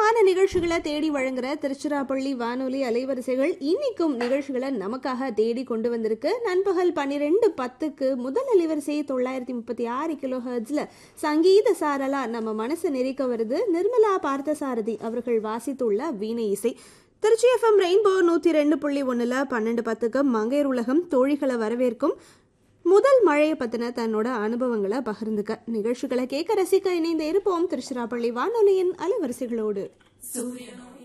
தரமான நிகழ்ச்சிகளை தேடி வழங்குற திருச்சிராப்பள்ளி வானொலி அலைவரிசைகள் இன்னைக்கும் நிகழ்ச்சிகளை நமக்காக தேடி கொண்டு வந்திருக்கு நண்பகல் பன்னிரெண்டு பத்துக்கு முதல் அலைவரிசை தொள்ளாயிரத்தி முப்பத்தி ஆறு கிலோ ஹெர்ட்ஸ்ல சங்கீத சாரலா நம்ம மனசை நெறிக்க வருது நிர்மலா பார்த்தசாரதி அவர்கள் வாசித்துள்ள வீணை இசை திருச்சி எஃப்எம் ரெயின்போ நூற்றி ரெண்டு புள்ளி ஒன்றில் பன்னெண்டு பத்துக்கு மங்கையர் உலகம் தோழிகளை வரவேற்கும் முதல் மழையை பற்றின தன்னோட அனுபவங்களை பகிர்ந்துக்க நிகழ்ச்சிகளை கேட்க ரசிக்க இணைந்து இருப்போம் திருச்சிராப்பள்ளி வானொலியின் அலைவரிசைகளோடு சூரியனும்